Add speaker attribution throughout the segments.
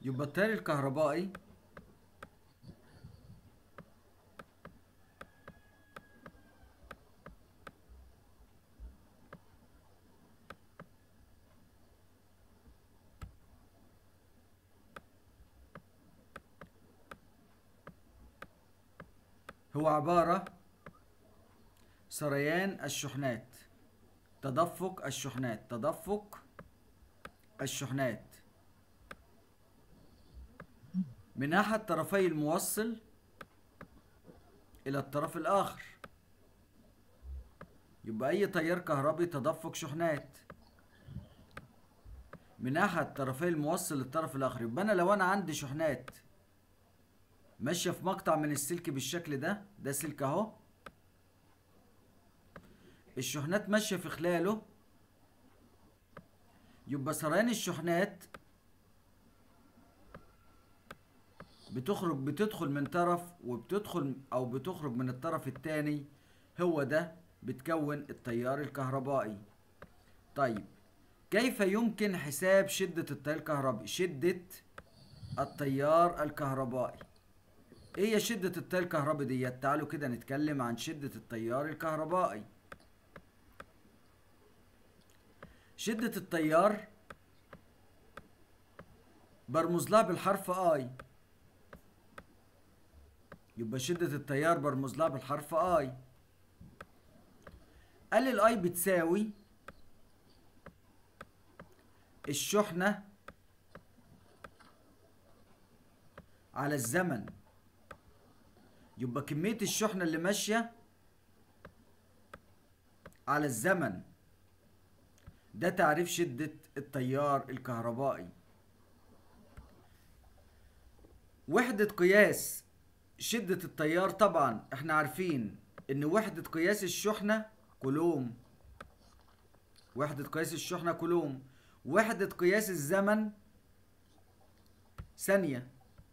Speaker 1: يبقى التيار الكهربائي هو عبارة سريان الشحنات تدفق الشحنات تدفق الشحنات من أحد طرفي الموصل إلى الطرف الآخر يبقى أي تيار كهربي تدفق شحنات من أحد طرفي الموصل للطرف الآخر يبقى أنا لو أنا عندي شحنات ماشية في مقطع من السلك بالشكل ده ده سلك أهو الشحنات ماشية في خلاله يبقى سريان الشحنات بتخرج بتدخل من طرف وبتدخل او بتخرج من الطرف التاني هو ده بتكون التيار الكهربائي طيب كيف يمكن حساب شدة التيار الكهربائي شدة التيار الكهربائي ايه هي شدة التيار الكهربائي ديت تعالوا كده نتكلم عن شدة التيار الكهربائي شدة التيار برمز لها بالحرف اي يبقى شدة التيار برمز لها بالحرف اي قال الاي بتساوي الشحنة على الزمن يبقى كمية الشحنة اللي ماشية على الزمن ده تعريف شدة التيار الكهربائي وحدة قياس شدة التيار طبعا احنا عارفين ان وحدة قياس الشحنة كولوم وحدة قياس الشحنة كولوم وحدة قياس الزمن ثانية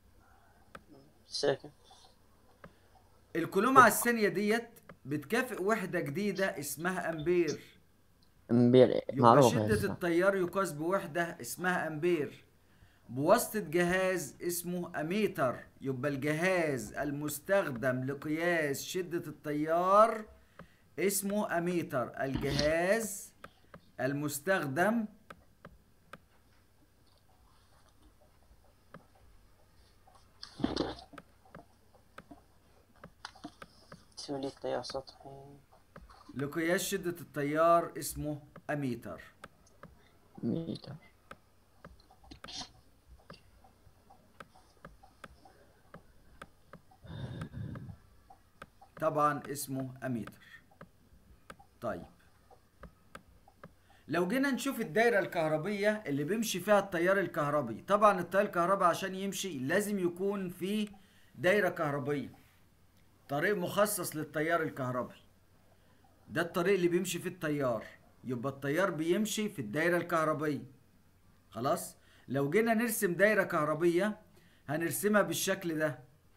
Speaker 2: سكند
Speaker 1: الكولوم على الثانية ديت بتكافئ وحدة جديدة اسمها امبير
Speaker 2: امبير
Speaker 1: يبقى
Speaker 2: معروفة
Speaker 1: شدة
Speaker 2: هسه.
Speaker 1: التيار يقاس بوحدة اسمها امبير بواسطة جهاز اسمه اميتر يبقى الجهاز المستخدم لقياس شدة التيار اسمه اميتر الجهاز المستخدم
Speaker 2: تسوي لي التيار سطحي
Speaker 1: لقياس شدة التيار اسمه اميتر
Speaker 2: ميتر
Speaker 1: طبعا اسمه اميتر طيب لو جينا نشوف الدايرة الكهربية اللي بيمشي فيها التيار الكهربي طبعا التيار الكهربي عشان يمشي لازم يكون فيه دايرة كهربية طريق مخصص للتيار الكهربي ده الطريق اللي بيمشي فيه التيار يبقى التيار بيمشي في الدايرة الكهربية خلاص لو جينا نرسم دايرة كهربية هنرسمها بالشكل ده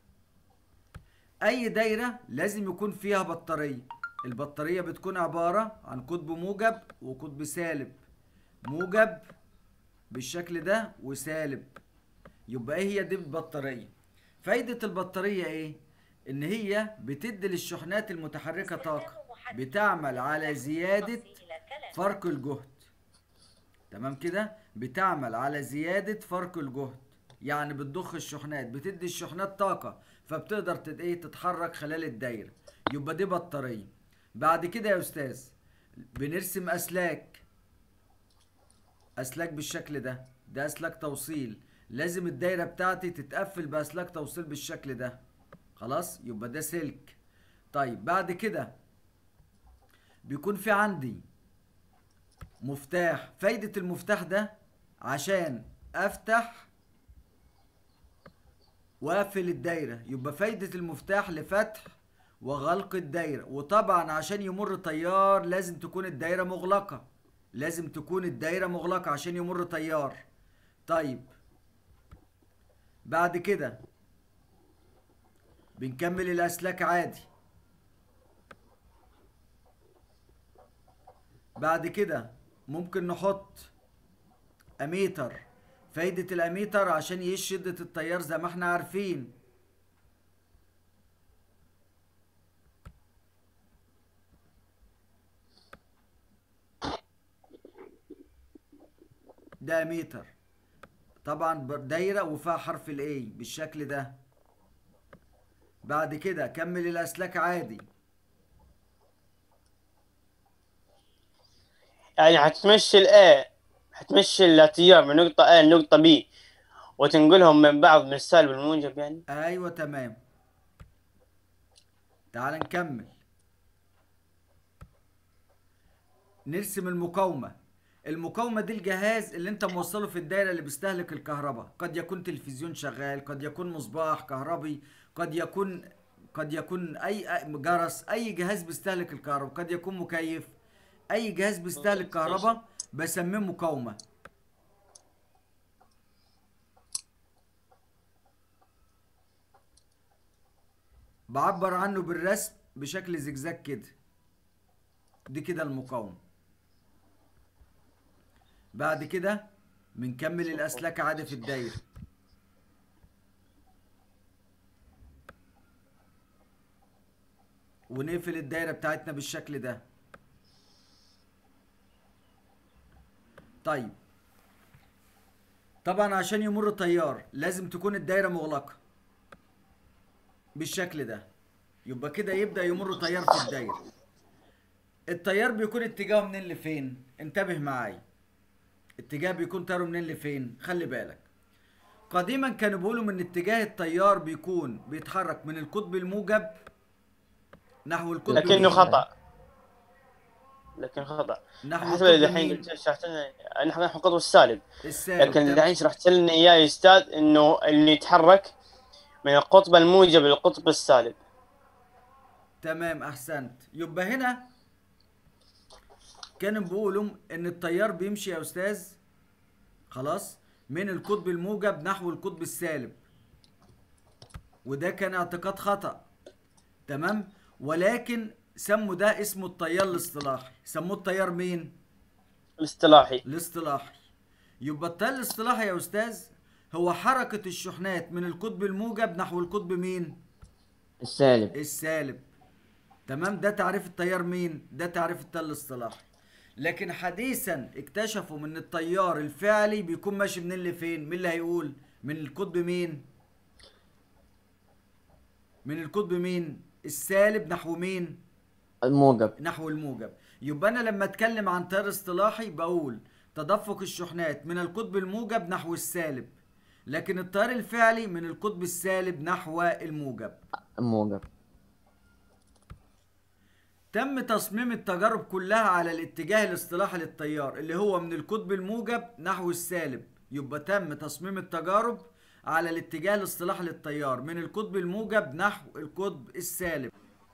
Speaker 1: اي دايره لازم يكون فيها بطاريه البطاريه بتكون عباره عن قطب موجب وقطب سالب موجب بالشكل ده وسالب يبقى ايه هي دي البطاريه فايده البطاريه ايه ان هي بتدي للشحنات المتحركه طاقه بتعمل على زياده فرق الجهد تمام كده بتعمل على زيادة فرق الجهد يعني بتضخ الشحنات بتدي الشحنات طاقة فبتقدر تت- ايه تتحرك خلال الدايرة يبقى دي بطارية بعد كده يا استاذ بنرسم اسلاك اسلاك بالشكل ده ده اسلاك توصيل لازم الدايرة بتاعتي تتقفل باسلاك توصيل بالشكل ده خلاص يبقى ده سلك طيب بعد كده بيكون في عندي مفتاح فايدة المفتاح ده عشان افتح واقفل الدايرة يبقى فايدة المفتاح لفتح وغلق الدايرة وطبعا عشان يمر تيار لازم تكون الدايرة مغلقة لازم تكون الدايرة مغلقة عشان يمر تيار طيب بعد كده بنكمل الأسلاك عادي بعد كده ممكن نحط اميتر فايدة الاميتر عشان يقيس شدة التيار زي ما احنا عارفين ده اميتر طبعا ب- دايرة وفيها حرف الاي بالشكل ده بعد كده كمل الاسلاك عادي
Speaker 2: يعني حتمشي ال A حتمشي التيار من نقطة A لنقطة B وتنقلهم من بعض من السالب الموجب يعني
Speaker 1: ايوه تمام تعال نكمل نرسم المقاومة المقاومة دي الجهاز اللي انت موصله في الدايرة اللي بيستهلك الكهرباء قد يكون تلفزيون شغال قد يكون مصباح كهربي قد يكون قد يكون اي أي- جرس اي جهاز بيستهلك الكهرباء قد يكون مكيف اي جهاز بيستهلك كهرباء بسميه مقاومة بعبر عنه بالرسم بشكل زجزاج كده دي كده المقاومة بعد كده بنكمل الأسلاك عادي في الدايرة ونقفل الدايرة بتاعتنا بالشكل ده طيب طبعا عشان يمر تيار لازم تكون الدايرة مغلقة بالشكل ده يبقى كده يبدأ يمر تيار في الدايرة التيار بيكون اتجاهه منين لفين انتبه معايا اتجاه بيكون تياره منين لفين خلي بالك قديما كانوا بيقولوا من اتجاه التيار بيكون بيتحرك من القطب الموجب نحو القطب
Speaker 2: لكنه
Speaker 1: المين؟
Speaker 2: خطأ لكن خطأ
Speaker 1: نحو
Speaker 2: حسب
Speaker 1: القطب
Speaker 2: اللي الحين
Speaker 1: المين؟
Speaker 2: قلت شرحت لنا نحن نحن القطب السالب
Speaker 1: السالب
Speaker 2: لكن
Speaker 1: تمام.
Speaker 2: الحين شرحت لنا اياه يا استاذ انه اللي يتحرك من القطب الموجب للقطب السالب
Speaker 1: تمام احسنت يبقى هنا كانوا بيقولوا ان التيار بيمشي يا استاذ خلاص من القطب الموجب نحو القطب السالب وده كان اعتقاد خطأ تمام ولكن سموا ده اسمه التيار الاصطلاحي سموه التيار مين
Speaker 2: الاصطلاحي
Speaker 1: الاصطلاحي يبقى التيار الاصطلاحي يا استاذ هو حركة الشحنات من القطب الموجب نحو القطب مين
Speaker 2: السالب
Speaker 1: السالب تمام ده تعريف التيار مين ده تعريف التيار الاصطلاحي لكن حديثا اكتشفوا ان التيار الفعلي بيكون ماشي منين لفين مين اللي هيقول من القطب مين من القطب مين السالب نحو مين
Speaker 2: الموجب
Speaker 1: نحو الموجب يبقى انا لما اتكلم عن تيار اصطلاحي بقول تدفق الشحنات من القطب الموجب نحو السالب لكن التيار الفعلي من القطب السالب نحو الموجب
Speaker 2: الموجب
Speaker 1: تم تصميم التجارب كلها على الاتجاه الاصطلاحي للتيار اللي هو من القطب الموجب نحو السالب يبقى تم تصميم التجارب على الاتجاه الاصطلاحي للتيار من القطب الموجب نحو القطب السالب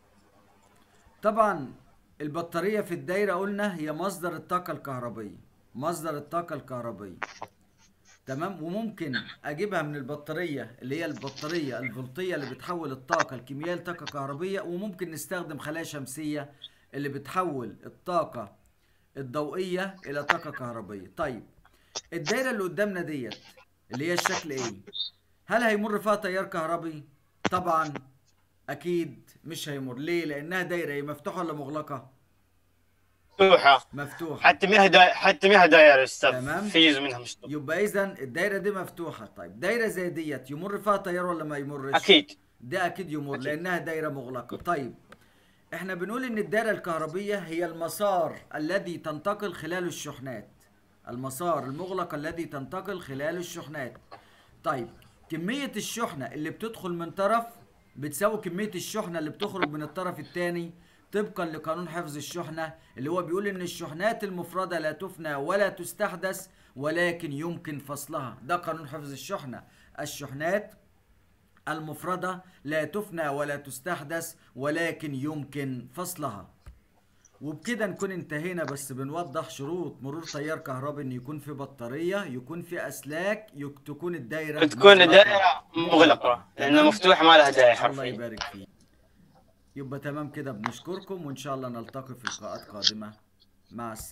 Speaker 1: طبعا البطارية في الدايرة قلنا هي مصدر الطاقة الكهربية مصدر الطاقة الكهربية تمام وممكن اجيبها من البطاريه اللي هي البطاريه الفولتيه اللي بتحول الطاقه الكيميائيه لطاقه كهربيه وممكن نستخدم خلايا شمسيه اللي بتحول الطاقه الضوئيه الى طاقه كهربيه طيب الدايره اللي قدامنا ديت اللي هي الشكل ايه هل هيمر فيها تيار كهربي طبعا اكيد مش هيمر ليه لانها دايره هي مفتوحه ولا مغلقه
Speaker 2: مفتوحة
Speaker 1: مفتوحه
Speaker 2: حتى ما دا... حتى ما دايرة يا استاذ
Speaker 1: تمام.
Speaker 2: في جزء منها مفتوح
Speaker 1: يبقى اذا الدايره دي مفتوحه طيب دايره زي ديت يمر فيها تيار ولا ما يمرش
Speaker 2: اكيد
Speaker 1: ده اكيد يمر
Speaker 2: أكيد.
Speaker 1: لانها دايره مغلقه طيب احنا بنقول ان الدايره الكهربيه هي المسار الذي تنتقل خلاله الشحنات المسار المغلق الذي تنتقل خلاله الشحنات طيب كميه الشحنه اللي بتدخل من طرف بتساوي كميه الشحنه اللي بتخرج من الطرف الثاني طبقا لقانون حفظ الشحنه اللي هو بيقول ان الشحنات المفرده لا تفنى ولا تستحدث ولكن يمكن فصلها ده قانون حفظ الشحنه الشحنات المفردة لا تفنى ولا تستحدث ولكن يمكن فصلها وبكده نكون انتهينا بس بنوضح شروط مرور تيار كهربي ان يكون في بطارية يكون في اسلاك يك تكون الدايرة
Speaker 2: تكون
Speaker 1: مغلقة.
Speaker 2: الدائرة مغلقة لأنها
Speaker 1: تمام؟
Speaker 2: مفتوحة ما لها داعي
Speaker 1: الله
Speaker 2: حرفيا
Speaker 1: يبارك فيك يبقى تمام كده بنشكركم وان شاء الله نلتقي في لقاءات قادمة مع السلامة